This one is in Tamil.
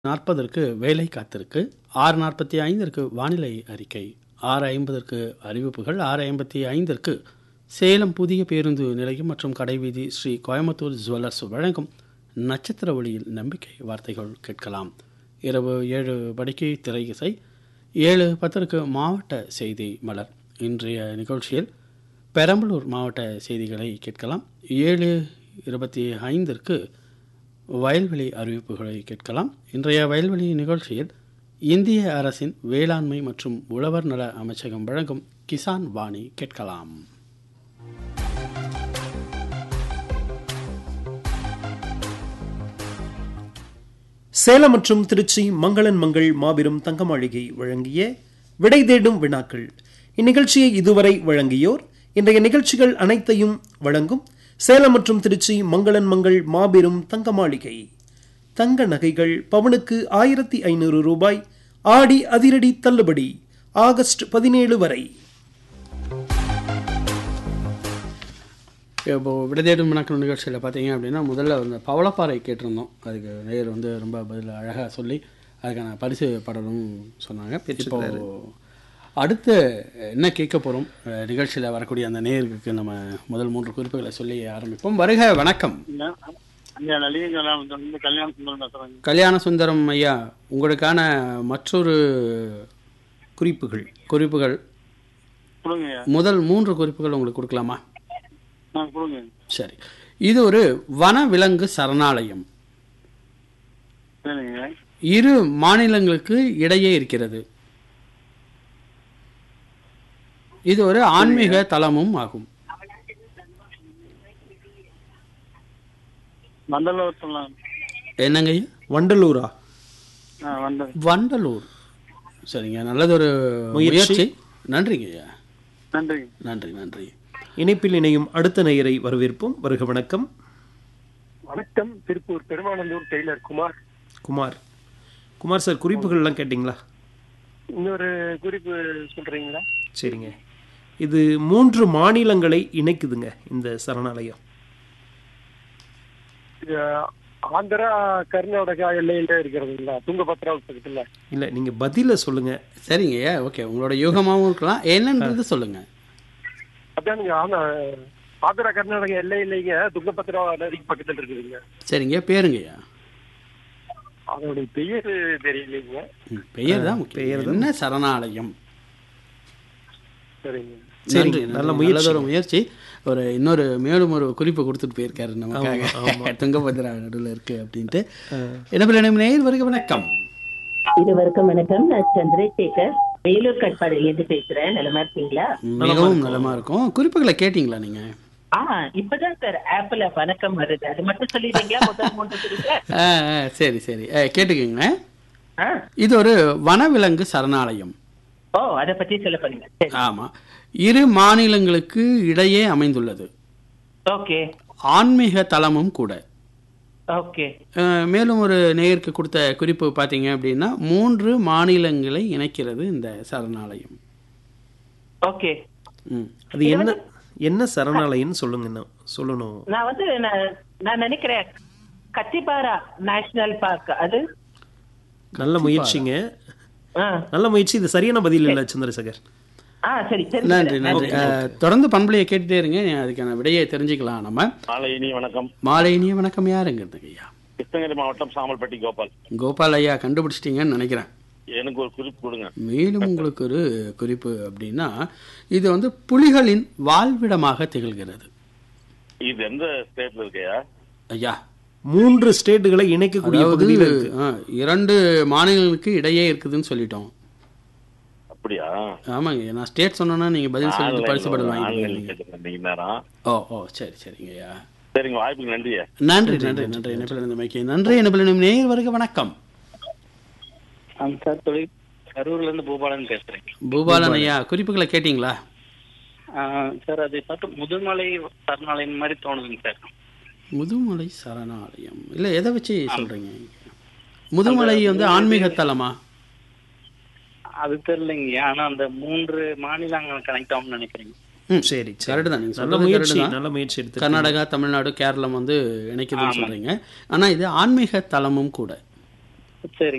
நாற்பதற்கு வேலை காத்திருக்கு ஆறு நாற்பத்தி ஐந்திற்கு வானிலை அறிக்கை ஆறு ஐம்பதற்கு அறிவிப்புகள் ஆறு ஐம்பத்தி ஐந்திற்கு சேலம் புதிய பேருந்து நிலையம் மற்றும் கடைவீதி ஸ்ரீ கோயம்புத்தூர் ஜுவல்லர்ஸ் வழங்கும் நட்சத்திர ஒளியில் நம்பிக்கை வார்த்தைகள் கேட்கலாம் இரவு ஏழு மணிக்கு திரை இசை ஏழு பத்திற்கு மாவட்ட செய்தி மலர் இன்றைய நிகழ்ச்சியில் பெரம்பலூர் மாவட்ட செய்திகளை கேட்கலாம் ஏழு இருபத்தி ஐந்திற்கு வயல்வெளி அறிவிப்புகளை கேட்கலாம் இன்றைய வயல்வெளி நிகழ்ச்சியில் இந்திய அரசின் வேளாண்மை மற்றும் உழவர் நல அமைச்சகம் வழங்கும் கிசான் வாணி கேட்கலாம் சேலம் மற்றும் திருச்சி மங்களன் மங்கள் மாபெரும் தங்க மாளிகை வழங்கிய விடை தேடும் வினாக்கள் இந்நிகழ்ச்சியை இதுவரை வழங்கியோர் இன்றைய நிகழ்ச்சிகள் அனைத்தையும் வழங்கும் சேலம் மற்றும் திருச்சி மங்களன் மங்கள் மாபெரும் தங்க மாளிகை தங்க நகைகள் பவனுக்கு ஆயிரத்தி ஐநூறு ரூபாய் ஆடி அதிரடி தள்ளுபடி ஆகஸ்ட் பதினேழு வரை இப்போ விடைதேடும் வினாக்கள் நிகழ்ச்சியில் பார்த்தீங்க அப்படின்னா முதல்ல அந்த பவளப்பாறை கேட்டிருந்தோம் அதுக்கு நேயர் வந்து ரொம்ப பதில் அழகாக சொல்லி அதுக்கான பரிசு படலும் சொன்னாங்க இப்போ அடுத்து என்ன கேட்க போகிறோம் நிகழ்ச்சியில் வரக்கூடிய அந்த நேயருக்கு நம்ம முதல் மூன்று குறிப்புகளை சொல்லி ஆரம்பிப்போம் வருக வணக்கம் ஐயா நளிகை கல்யாணம் வந்து கல்யாண சுந்தரம் பேசுறேங்க கல்யாண சுந்தரம் ஐயா உங்களுக்கான மற்றொரு குறிப்புகள் குறிப்புகள் கொடுங்க ஐயா முதல் மூன்று குறிப்புகள் உங்களுக்கு கொடுக்கலாமா ஆ கொடுங்க சரி இது ஒரு வனவிலங்கு சரணாலயம் சரிங்க இரு மாநிலங்களுக்கு இடையே இருக்கிறது இது ஒரு ஆன்மீக தலமும் ஆகும் வண்டலூர் சொல்லலாம் என்னங்க ஐயா? வண்டலூரா ஆ வண்ட வண்டலூர் சரிங்க நல்லதொரு முயற்சி. முயற்சி நன்றிங்க ஐயா நன்றிங்க நன்றி நன்றி இணைப்பில் இணையும் அடுத்த நேயரை வரவேற்போம் வருக வணக்கம் வணக்கம் திருப்பூர் பெருமானந்தூர் டெய்லர் குமார் குமார் குமார் சார் குறிப்புகள்லாம் கேட்டிங்களா இன்னொரு குறிப்பு சொல்றீங்களா சரிங்க இது மூன்று மாநிலங்களை இணைக்குதுங்க இந்த சரணாலயம் இது ஆந்திரா கர்நாடகா எல்லையில இருக்கிறதுங்களா துங்கபத்ரா பக்கத்துல இல்ல நீங்க பதில சொல்லுங்க சரிங்க ஐயா ஓகே உங்களோட யூகமாகவும் இருக்கலாம் என்னன்றது சொல்லுங்க அதானுங்க ஆனா ஆந்திரா கர்நாடகா எல்லையிலேங்க துங்கபத்ரா நதிக்கு பக்கத்துல இருக்குதுங்க சரிங்க பேருங்க ஐயா அதோடைய பெயர் தெரியலைங்க ம், பெயர் தான் முக்கியம். பெயர் தான். என்ன சரணாலயம் சரிங்க சரிங்க, நன்றி, நல்ல நன்றி. முயற்சி. நல்லதொரு முயற்சி ஒரு இன்னொரு மேலும் ஒரு குறிப்பு கொடுத்துட்டு போயிருக்காரு ஆமா, நமக்காக துங்கபத்ரா நடுவில் இருக்கு அப்படின்ட்டு என்ன பிள்ளை நேர் வருக வணக்கம் இருவருக்கும் வணக்கம் நான் சந்திரசேகர் வேலூர் கட்பாடியிலேருந்து பேசுறேன் நிலமா இருக்கீங்களா மிகவும் நலமா இருக்கும் குறிப்புகளை கேட்டீங்களா நீங்க ஆ இப்பதான் சார் ஆப்ல வணக்கம் வருது அது மட்டும் சொல்லிடுறீங்களா முதல் மூன்று குறிப்பு ஆ, ஆ, சரி சரி ஆ, கேட்டுக்கோங்க ஆ இது ஒரு வனவிலங்கு சரணாலயம் ஓ அதை பத்தி சொல்ல பண்ணுங்க சரி ஆமா இரு மாநிலங்களுக்கு இடையே அமைந்துள்ளது ஓகே ஆன்மீக தலமும் கூட ஓகே அஹ், மேலும் ஒரு நேயருக்கு கொடுத்த குறிப்பு பார்த்தீங்க அப்படின்னா மூன்று மாநிலங்களை இணைக்கிறது இந்த சரணாலயம் ஓகே ம் அது என்ன என்ன சரணாலயம்னு சொல்லுங்க இன்னும் சொல்லணும் நான் வந்து நான்- நான் நினைக்கிறேன் கத்திபாரா நேஷனல் பார்க் அது நல்ல முயற்சிங்க ஆ நல்ல முயற்சி இது சரியான பதில் இல்ல சந்திரசேகர் ஆ சரி நன்றி சரி நன்றி அஹ், தொடர்ந்து பண்பலையை கேட்டுட்டே இருங்க அதுக்கான விடையை தெரிஞ்சுக்கலாம் நம்ம மாலை இனி வணக்கம் மாலை இனிய வணக்கம் யாருங்கிறது ஐயா கிருஷ்ணகிரி மாவட்டம் சாமல்பட்டி கோபால் கோபால் ஐயா கண்டுபிடிச்சிட்டீங்கன்னு நினைக்கிறேன் எனக்கு ஒரு குறிப்பு கொடுங்க மேலும் உங்களுக்கு ஒரு குறிப்பு அப்படின்னா இது வந்து புலிகளின் வாழ்விடமாக திகழ்கிறது இது எந்த ஸ்டேட்ல இருக்கையா ஐயா மூன்று ஸ்டேட்டுகளை இணைக்கக்கூடிய அதாவது பகுதியில் இருக்கு ஆ, இரண்டு மாநிலங்களுக்கு இடையே இருக்குதுன்னு சொல்லிட்டோம் அப்படியா ஆமாங்க நான் ஸ்டேட் சொன்னேன்னா நீங்க பதில் சொல்லிட்டு பரிசு படம் வாங்கிடுவீங்க ஆன்லைன்ல கேட்டுருந்தேன் நீங்க நேரம் ஓ ஓ சரி சரிங்க ஐயா சரிங்க வாய்ப்புக்கு நன்றியா நன்றி நன்றி நன்றி என்ன பிள்ளை மைக்கு நன்றி என்ன பிள்ளை நேர் வருக வணக்கம் சார் தொழில் கரூர்ல இருந்து பூபாலன் பேசுறேன் பூபாலன் ஐயா குறிப்புகளை கேட்டிங்களா ஆஹ் சார் அது பார்த்து முதுமலை சரணாலயம் மாதிரி தோணுதுங்க சார் முதுமலை சரணாலயம் இல்ல எதை வச்சு சொல்றீங்க முதுமலை வந்து ஆன்மீக தலமா அது தெரியலைங்க ஆனா அந்த மூன்று மாநிலங்கள் கனெக்ட் ஆகும்னு நினைக்கிறேங்க ம் சரி சரி கரெக்டு தான் நீங்க நல்ல சொல்றது முயற்சி correct தான். நல்ல முயற்சி எடுத்து கர்நாடகா தமிழ்நாடு கேரளம் வந்து இணைக்குதுன்னு சொல்றீங்க ஆனா இது ஆன்மீக தலமும் கூட சரி